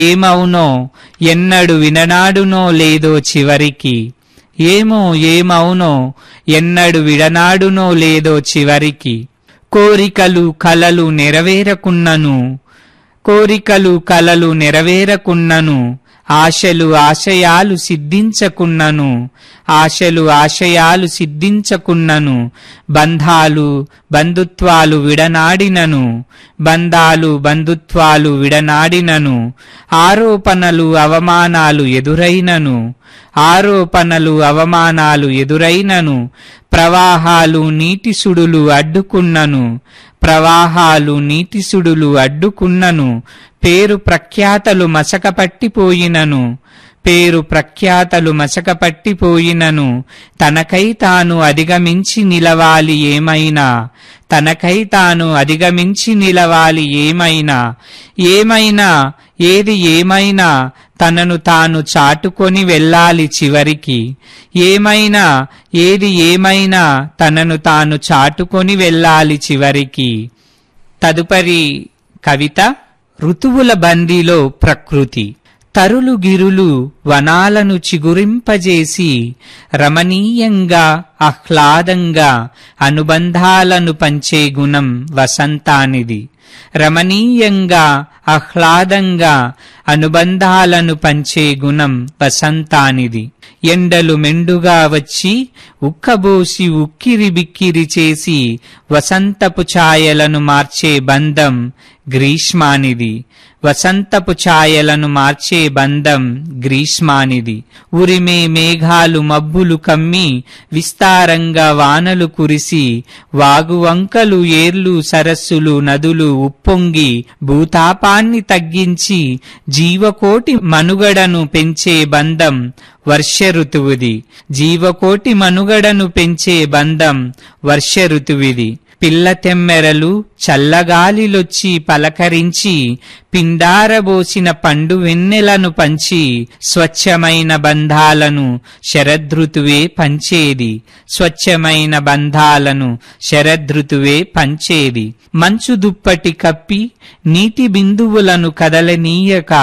ఏమవునో ఎన్నడు విననాడునో లేదో చివరికి ఏమో ఏమవునో ఎన్నడు విడనాడునో లేదో చివరికి కోరికలు కలలు నెరవేరకున్నను కోరికలు కలలు నెరవేరకున్నను ఆశలు ఆశయాలు సిద్ధించకున్నను ఆశలు ఆశయాలు సిద్ధించకున్నను బంధాలు బంధుత్వాలు విడనాడినను బంధాలు బంధుత్వాలు విడనాడినను ఆరోపణలు అవమానాలు ఎదురైనను ఆరోపణలు అవమానాలు ఎదురైనను ప్రవాహాలు నీటి సుడులు అడ్డుకున్నను ప్రవాహాలు నీటి సుడులు అడ్డుకున్నను పేరు ప్రఖ్యాతలు మసకపట్టిపోయినను పేరు ప్రఖ్యాతలు మసకపట్టిపోయినను తనకై తాను అధిగమించి నిలవాలి ఏమైనా తనకై తాను అధిగమించి నిలవాలి ఏమైనా ఏమైనా ఏది ఏమైనా తనను తాను చాటుకొని వెళ్ళాలి చివరికి ఏమైనా ఏది ఏమైనా తనను తాను చాటుకొని వెళ్ళాలి చివరికి తదుపరి కవిత ఋతువుల బందీలో ప్రకృతి తరులు గిరులు వనాలను చిగురింపజేసి రమణీయంగా ఆహ్లాదంగా అనుబంధాలను పంచే గుణం వసంతానిది రమణీయంగా ఆహ్లాదంగా అనుబంధాలను పంచే గుణం వసంతానిది ఎండలు మెండుగా వచ్చి ఉక్కబోసి ఉక్కిరి బిక్కిరి చేసి వసంతపు ఛాయలను మార్చే బంధం గ్రీష్మానిది వసంతపు ఛాయలను మార్చే బంధం గ్రీష్మానిది ఉరిమే మేఘాలు మబ్బులు కమ్మి విస్తారంగా వానలు కురిసి వాగువంకలు ఏర్లు సరస్సులు నదులు ఉప్పొంగి భూతాపాన్ని తగ్గించి జీవకోటి మనుగడను పెంచే బంధం వర్ష ఋతువుది జీవకోటి మనుగడను పెంచే బంధం వర్ష ఋతువిది పిల్ల తెమ్మెరలు చల్లగాలిలొచ్చి పలకరించి పిండారబోసిన పండు వెన్నెలను పంచి స్వచ్ఛమైన బంధాలను శరదృతువే పంచేది స్వచ్ఛమైన బంధాలను శరదృతువే పంచేది మంచు దుప్పటి కప్పి నీటి బిందువులను కదలనీయక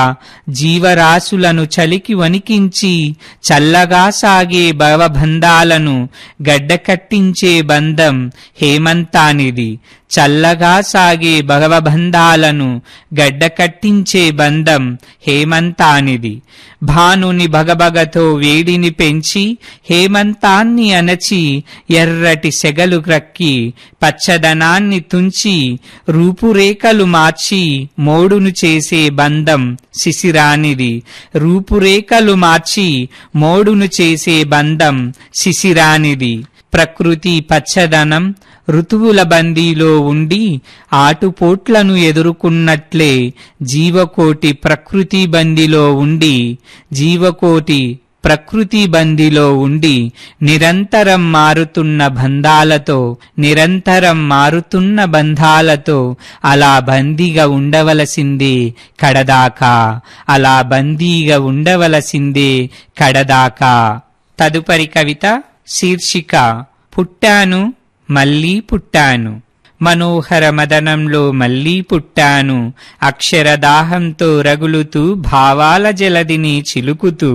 జీవరాశులను చలికి వణికించి చల్లగా సాగే భవబంధాలను గడ్డకట్టించే బంధం హేమంతానిది చల్లగా సాగే భగవబంధాలను గడ్డకట్టించే బంధం హేమంతానిది భానుని భగభగతో వేడిని పెంచి హేమంతాన్ని అణచి ఎర్రటి సెగలు క్రక్కి పచ్చదనాన్ని తుంచి రూపురేఖలు మార్చి మోడును చేసే బంధం శిశిరానిది రూపురేఖలు మార్చి మోడును చేసే బంధం శిశిరానిది ప్రకృతి పచ్చదనం ఋతువుల బందీలో ఉండి ఆటుపోట్లను ఎదుర్కొన్నట్లే జీవకోటి ప్రకృతి బందీలో ఉండి జీవకోటి ప్రకృతి బందీలో ఉండి నిరంతరం మారుతున్న బంధాలతో నిరంతరం మారుతున్న బంధాలతో అలా బందీగా ఉండవలసిందే కడదాకా అలా బందీగా ఉండవలసిందే కడదాకా తదుపరి కవిత శీర్షిక పుట్టాను మళ్ళీ పుట్టాను మనోహర మదనంలో మళ్ళీ పుట్టాను అక్షరదాహంతో రగులుతూ భావాల జలదిని చిలుకుతూ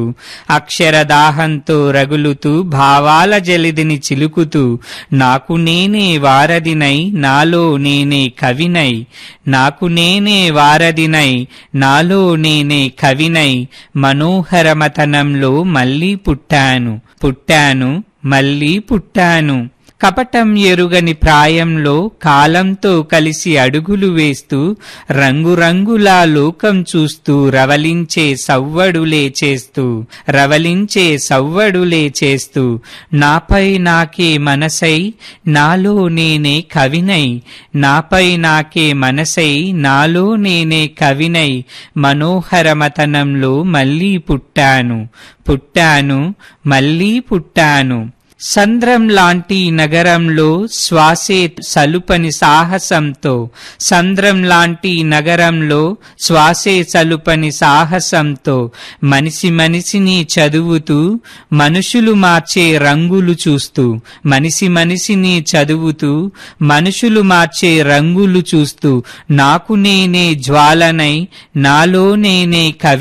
అక్షరదాహంతో రగులుతూ భావాల జలదిని చిలుకుతూ నాకు నేనే వారధినై నాలో నేనే కవినై నాకు నేనే వారధినై నాలో నేనే కవినై మనోహరమతనంలో మళ్ళీ పుట్టాను పుట్టాను మళ్ళీ పుట్టాను కపటం ఎరుగని ప్రాయంలో కాలంతో కలిసి అడుగులు వేస్తూ రంగురంగులా లోకం చూస్తూ రవలించే సవ్వడులే చేస్తూ రవలించే సవ్వడులే చేస్తూ నాపై నాకే మనసై నాలో నేనే కవినై నాపై నాకే మనసై నాలో నేనే కవినై మనోహరమతనంలో మళ్ళీ పుట్టాను పుట్టాను మళ్ళీ పుట్టాను సంద్రం లాంటి నగరంలో శ్వాసే సలుపని సాహసంతో సంద్రం లాంటి నగరంలో శ్వాసే సలుపని సాహసంతో మనిషి మనిషిని చదువుతూ మనుషులు మార్చే రంగులు చూస్తూ మనిషి మనిషిని చదువుతూ మనుషులు మార్చే రంగులు చూస్తూ నాకు నేనే జ్వాలనై నాలో నేనే కవి